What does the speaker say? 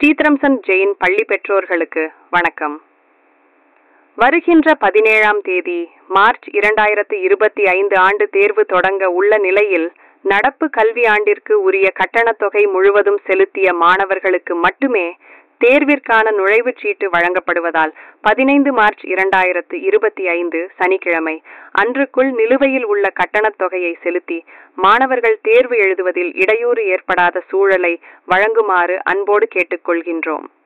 ஸ்ரீத்ரம்சன் ஜெயின் பள்ளி பெற்றோர்களுக்கு வணக்கம் வருகின்ற பதினேழாம் தேதி மார்ச் இரண்டாயிரத்து இருபத்தி ஐந்து ஆண்டு தேர்வு தொடங்க உள்ள நிலையில் நடப்பு கல்வி ஆண்டிற்கு உரிய கட்டணத் தொகை முழுவதும் செலுத்திய மாணவர்களுக்கு மட்டுமே தேர்விற்கான நுழைவுச் சீட்டு வழங்கப்படுவதால் பதினைந்து மார்ச் இரண்டாயிரத்து இருபத்தி ஐந்து சனிக்கிழமை அன்றுக்குள் நிலுவையில் உள்ள கட்டணத் தொகையை செலுத்தி மாணவர்கள் தேர்வு எழுதுவதில் இடையூறு ஏற்படாத சூழலை வழங்குமாறு அன்போடு கேட்டுக்கொள்கின்றோம்